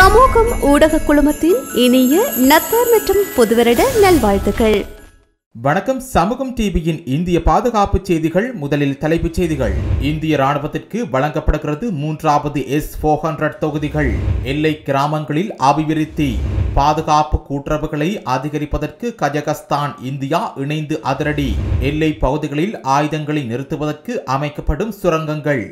சமூகம் ஊடக குழுமத்தின் இனிய நத்தார் மற்றும் புதுவருட நல்வாழ்த்துக்கள் வணக்கம் சமூகம் டிவியின் இந்திய பாதுகாப்பு செய்திகள் முதலில் தலைப்புச் செய்திகள் இந்திய ராணுவத்திற்கு வழங்கப்படுகிறது மூன்றாவது எஸ் ஃபோர் ஹண்ட்ரட் தொகுதிகள் எல்லை கிராமங்களில் அபிவிருத்தி பாதுகாப்பு கூட்டுறவுகளை அதிகரிப்பதற்கு கஜகஸ்தான் இந்தியா இணைந்து அதிரடி எல்லை பகுதிகளில் ஆயுதங்களை நிறுத்துவதற்கு அமைக்கப்படும் சுரங்கங்கள்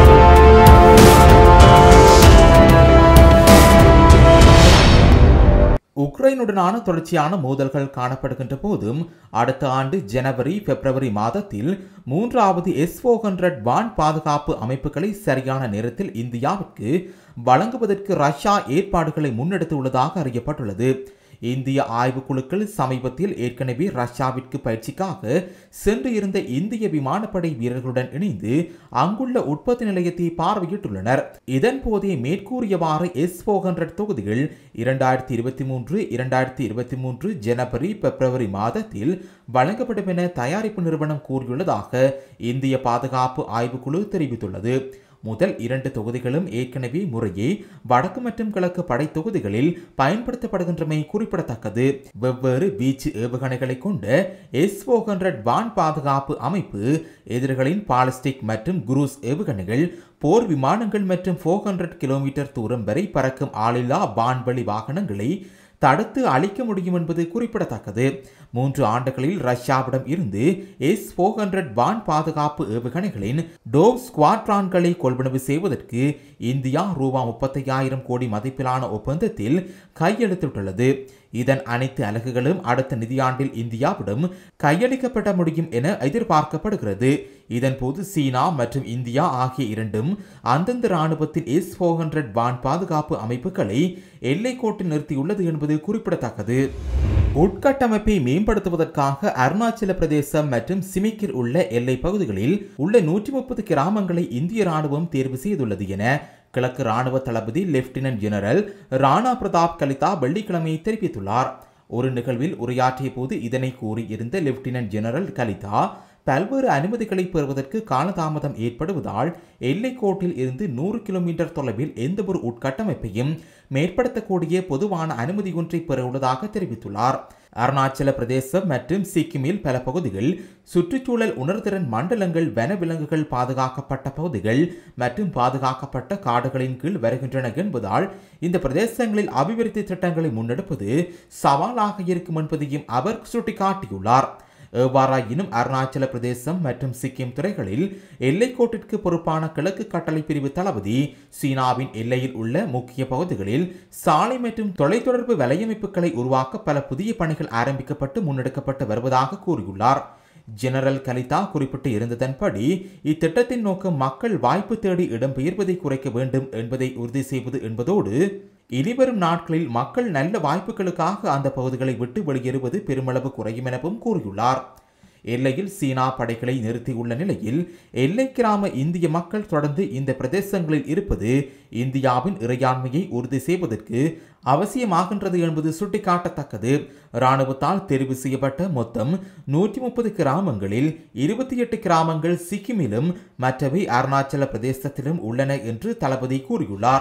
உக்ரைனுடனான தொடர்ச்சியான மோதல்கள் காணப்படுகின்ற போதும் அடுத்த ஆண்டு ஜனவரி பிப்ரவரி மாதத்தில் மூன்றாவது எஸ் ஃபோர் ஹண்ட்ரட் வான் பாதுகாப்பு அமைப்புகளை சரியான நேரத்தில் இந்தியாவிற்கு வழங்குவதற்கு ரஷ்யா ஏற்பாடுகளை முன்னெடுத்துள்ளதாக அறியப்பட்டுள்ளது இந்திய ஆய்வுக்குழுக்கள் சமீபத்தில் ஏற்கனவே ரஷ்யாவிற்கு பயிற்சிக்காக சென்று இருந்த இந்திய விமானப்படை வீரர்களுடன் இணைந்து அங்குள்ள உற்பத்தி நிலையத்தை பார்வையிட்டுள்ளனர் இதன் போதே மேற்கூறியவாறு எஸ் ஃபோர் ஹண்ட்ரட் தொகுதிகள் இரண்டாயிரத்தி இருபத்தி மூன்று இரண்டாயிரத்தி இருபத்தி மூன்று ஜனவரி பிப்ரவரி மாதத்தில் வழங்கப்படும் என தயாரிப்பு நிறுவனம் கூறியுள்ளதாக இந்திய பாதுகாப்பு ஆய்வுக்குழு தெரிவித்துள்ளது முதல் இரண்டு தொகுதிகளும் ஏற்கனவே முறையே வடக்கு மற்றும் கிழக்கு படை தொகுதிகளில் பயன்படுத்தப்படுகின்றமை குறிப்பிடத்தக்கது வெவ்வேறு வீச்சு ஏவுகணைகளை கொண்ட எஸ் ஃபோர் ஹண்ட்ரட் வான் பாதுகாப்பு அமைப்பு எதிரிகளின் பாலிஸ்டிக் மற்றும் குரூஸ் ஏவுகணைகள் போர் விமானங்கள் மற்றும் ஃபோர் ஹண்ட்ரட் கிலோமீட்டர் தூரம் வரை பறக்கும் ஆளில்லா வான்வழி வாகனங்களை தடுத்து அழிக்க முடியும் என்பது குறிப்பிடத்தக்கது மூன்று ஆண்டுகளில் ரஷ்யாவிடம் இருந்து எஸ் ஃபோர் ஹண்ட்ரட் வான் பாதுகாப்பு ஏவுகணைகளின் டோவ் ஸ்குவாட்ரான்களை கொள்வனவு செய்வதற்கு இந்தியா ரூபா முப்பத்தையாயிரம் கோடி மதிப்பிலான ஒப்பந்தத்தில் கையெழுத்திட்டுள்ளது இதன் அனைத்து அலகுகளும் அடுத்த நிதியாண்டில் இந்தியாவிடம் கையளிக்கப்பட முடியும் என எதிர்பார்க்கப்படுகிறது இதன்போது சீனா மற்றும் இந்தியா ஆகிய இரண்டும் அந்தந்த ராணுவத்தின் எஸ் ஃபோர் ஹண்ட்ரட் வான் பாதுகாப்பு அமைப்புகளை எல்லைக்கோட்டில் நிறுத்தியுள்ளது என்பது குறிப்பிடத்தக்கது உட்கட்டமைப்பை மேம்படுத்துவதற்காக அருணாச்சல பிரதேசம் மற்றும் சிமிக்கில் உள்ள எல்லை பகுதிகளில் உள்ள நூற்றி முப்பது கிராமங்களை இந்திய ராணுவம் தேர்வு செய்துள்ளது என கிழக்கு ராணுவ தளபதி லெப்டினன்ட் ஜெனரல் ராணா பிரதாப் கலிதா வெள்ளிக்கிழமை தெரிவித்துள்ளார் ஒரு நிகழ்வில் உரையாற்றிய போது இதனை கூறியிருந்த லெப்டினன்ட் ஜெனரல் கலிதா பல்வேறு அனுமதிகளை பெறுவதற்கு காலதாமதம் ஏற்படுவதால் எல்லைக்கோட்டில் இருந்து நூறு கிலோமீட்டர் தொலைவில் எந்தவொரு உட்கட்டமைப்பையும் மேற்படுத்தக்கூடிய பொதுவான அனுமதி ஒன்றை பெற உள்ளதாக தெரிவித்துள்ளார் அருணாச்சல பிரதேசம் மற்றும் சிக்கிமில் பல பகுதிகள் சுற்றுச்சூழல் உணர்திறன் மண்டலங்கள் வனவிலங்குகள் பாதுகாக்கப்பட்ட பகுதிகள் மற்றும் பாதுகாக்கப்பட்ட காடுகளின் கீழ் வருகின்றன என்பதால் இந்த பிரதேசங்களில் அபிவிருத்தி திட்டங்களை முன்னெடுப்பது சவாலாக இருக்கும் என்பதையும் அவர் சுட்டிக்காட்டியுள்ளார் எவ்வாறாயினும் அருணாச்சல பிரதேசம் மற்றும் சிக்கிம் துறைகளில் எல்லைக்கோட்டிற்கு பொறுப்பான கிழக்கு கட்டளை பிரிவு தளபதி சீனாவின் எல்லையில் உள்ள முக்கிய பகுதிகளில் சாலை மற்றும் தொலைத்தொடர்பு வலையமைப்புகளை உருவாக்க பல புதிய பணிகள் ஆரம்பிக்கப்பட்டு முன்னெடுக்கப்பட்டு வருவதாக கூறியுள்ளார் ஜெனரல் கலிதா குறிப்பிட்டு இருந்ததன்படி இத்திட்டத்தின் நோக்கம் மக்கள் வாய்ப்பு தேடி இடம்பெயர்வதை குறைக்க வேண்டும் என்பதை உறுதி செய்வது என்பதோடு இனிவரும் நாட்களில் மக்கள் நல்ல வாய்ப்புகளுக்காக அந்த பகுதிகளை விட்டு வெளியேறுவது பெருமளவு குறையும் எனவும் கூறியுள்ளார் எல்லையில் சீனா படைகளை நிறுத்தியுள்ள நிலையில் எல்லை கிராம இந்திய மக்கள் தொடர்ந்து இந்த பிரதேசங்களில் இருப்பது இந்தியாவின் இறையாண்மையை உறுதி செய்வதற்கு அவசியமாகின்றது என்பது சுட்டிக்காட்டத்தக்கது இராணுவத்தால் தெரிவு செய்யப்பட்ட மொத்தம் நூற்றி முப்பது கிராமங்களில் இருபத்தி எட்டு கிராமங்கள் சிக்கிமிலும் மற்றவை அருணாச்சல பிரதேசத்திலும் உள்ளன என்று தளபதி கூறியுள்ளார்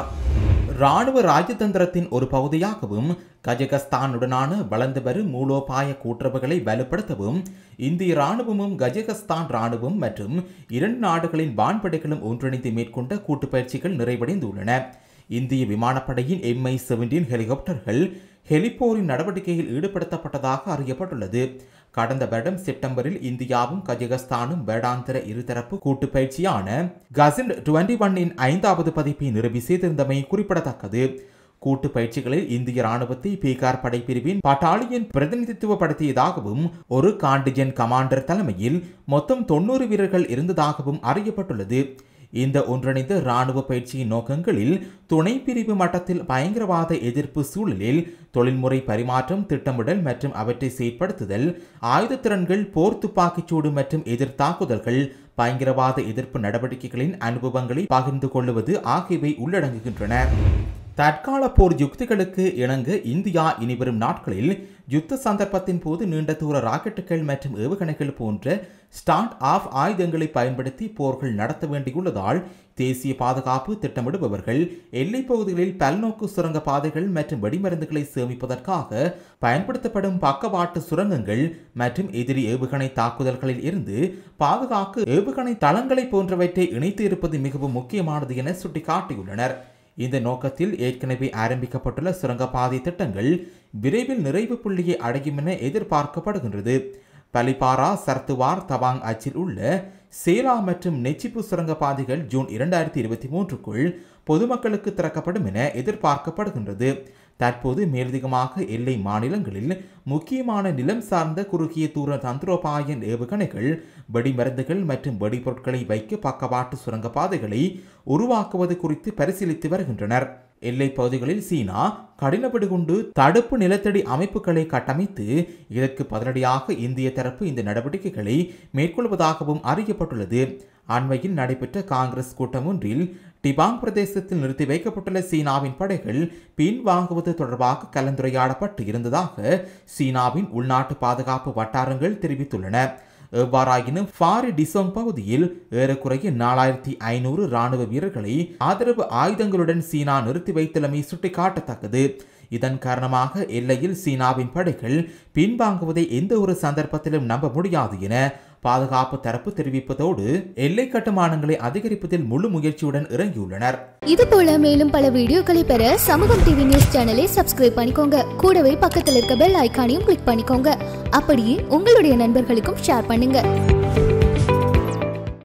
ராணுவ ராஜதந்திரத்தின் ஒரு பகுதியாகவும் கஜகஸ்தானுடனான வளர்ந்து வரும் மூலோபாய கூட்டுறவுகளை வலுப்படுத்தவும் இந்திய ராணுவமும் கஜகஸ்தான் ராணுவம் மற்றும் இரண்டு நாடுகளின் வான்படைகளும் ஒன்றிணைந்து மேற்கொண்ட கூட்டு பயிற்சிகள் நிறைவடைந்துள்ளன இந்திய விமானப்படையின் எம்ஐ செவன்டீன் ஹெலிகாப்டர்கள் ஹெலிபோரின் நடவடிக்கையில் ஈடுபடுத்தப்பட்டதாக அறியப்பட்டுள்ளது கடந்த வருடம் செப்டம்பரில் இந்தியாவும் கஜகஸ்தானும் வேடாந்தர இருதரப்பு கூட்டு பயிற்சியான கசின் டுவெண்டி ஒன்னின் ஐந்தாவது பதிப்பை நிறுவி செய்திருந்தமை குறிப்பிடத்தக்கது கூட்டு பயிற்சிகளில் இந்திய ராணுவத்தை பீகார் படைப்பிரிவின் பட்டாலியன் பிரதிநிதித்துவப்படுத்தியதாகவும் ஒரு காண்டிஜன் கமாண்டர் தலைமையில் மொத்தம் தொண்ணூறு வீரர்கள் இருந்ததாகவும் அறியப்பட்டுள்ளது இந்த ஒன்றிணைந்த இராணுவ பயிற்சியின் நோக்கங்களில் துணை பிரிவு மட்டத்தில் பயங்கரவாத எதிர்ப்பு சூழலில் தொழில்முறை பரிமாற்றம் திட்டமிடல் மற்றும் அவற்றை செயற்படுத்துதல் ஆயுத திறன்கள் போர் துப்பாக்கிச்சூடு மற்றும் எதிர் தாக்குதல்கள் பயங்கரவாத எதிர்ப்பு நடவடிக்கைகளின் அனுபவங்களை பகிர்ந்து கொள்ளுவது ஆகியவை உள்ளடங்குகின்றன தற்கால போர் யுக்திகளுக்கு இணங்க இந்தியா இனிவரும் நாட்களில் யுத்த சந்தர்ப்பத்தின் போது நீண்ட தூர ராக்கெட்டுகள் மற்றும் ஏவுகணைகள் போன்ற ஸ்டாண்ட் ஆஃப் ஆயுதங்களை பயன்படுத்தி போர்கள் நடத்த வேண்டியுள்ளதால் தேசிய பாதுகாப்பு திட்டமிடுபவர்கள் எல்லைப் பகுதிகளில் பல்நோக்கு சுரங்க பாதைகள் மற்றும் வெடிமருந்துகளை சேமிப்பதற்காக பயன்படுத்தப்படும் பக்கவாட்டு சுரங்கங்கள் மற்றும் எதிரி ஏவுகணை தாக்குதல்களில் இருந்து பாதுகாக்க ஏவுகணை தளங்களை போன்றவற்றை இணைத்து இருப்பது மிகவும் முக்கியமானது என சுட்டிக்காட்டியுள்ளனர் இந்த நோக்கத்தில் ஏற்கனவே ஆரம்பிக்கப்பட்டுள்ள சுரங்கப்பாதை திட்டங்கள் விரைவில் நிறைவு புள்ளியை அடையும் என எதிர்பார்க்கப்படுகின்றது பலிபாரா சர்த்துவார் தவாங் அச்சில் உள்ள சேலா மற்றும் நெச்சிப்பு சுரங்கப்பாதைகள் ஜூன் இரண்டாயிரத்தி இருபத்தி மூன்றுக்குள் பொதுமக்களுக்கு திறக்கப்படும் என எதிர்பார்க்கப்படுகின்றது தற்போது மேலதிகமாக எல்லை மாநிலங்களில் முக்கியமான நிலம் சார்ந்த குறுகிய தூர தந்திரோபாய ஏவுகணைகள் வெடிமருந்துகள் மற்றும் வெடிபொருட்களை வைக்க பக்கவாட்டு சுரங்கப்பாதைகளை உருவாக்குவது குறித்து பரிசீலித்து வருகின்றனர் எல்லை பகுதிகளில் சீனா கடின வெடிகுண்டு தடுப்பு நிலத்தடி அமைப்புகளை கட்டமைத்து இதற்கு பதிலடியாக இந்திய தரப்பு இந்த நடவடிக்கைகளை மேற்கொள்வதாகவும் அறியப்பட்டுள்ளது அண்மையில் நடைபெற்ற காங்கிரஸ் கூட்டம் ஒன்றில் டிபாங் பிரதேசத்தில் நிறுத்தி வைக்கப்பட்டுள்ள சீனாவின் படைகள் பின்வாங்குவது தொடர்பாக கலந்துரையாடப்பட்டு இருந்ததாக சீனாவின் உள்நாட்டு பாதுகாப்பு வட்டாரங்கள் தெரிவித்துள்ளன எவ்வாறாயினும் ஃபாரி டிசோங் பகுதியில் ஏறக்குறைய நாலாயிரத்தி ஐநூறு ராணுவ வீரர்களை ஆதரவு ஆயுதங்களுடன் சீனா நிறுத்தி வைத்துள்ளமை சுட்டிக்காட்டத்தக்கது இதன் காரணமாக எல்லையில் சீனாவின் படைகள் பின்வாங்குவதை எந்த ஒரு சந்தர்ப்பத்திலும் நம்ப முடியாது என பாதுகாப்பு தரப்பு தெரிவிப்பதோடு எல்லை கட்டுமானங்களை அதிகரிப்பதில் முழு முயற்சியுடன் இறங்கியுள்ளனர் இது போல மேலும் பல வீடியோக்களை பெற சமூகம் டிவி நியூஸ் சேனலை சப்ஸ்கிரைப் பண்ணிக்கோங்க கூடவே பக்கத்தில் இருக்க பெல் ஐகானையும் கிளிக் பண்ணிக்கோங்க அப்படியே உங்களுடைய நண்பர்களுக்கும் ஷேர் பண்ணுங்க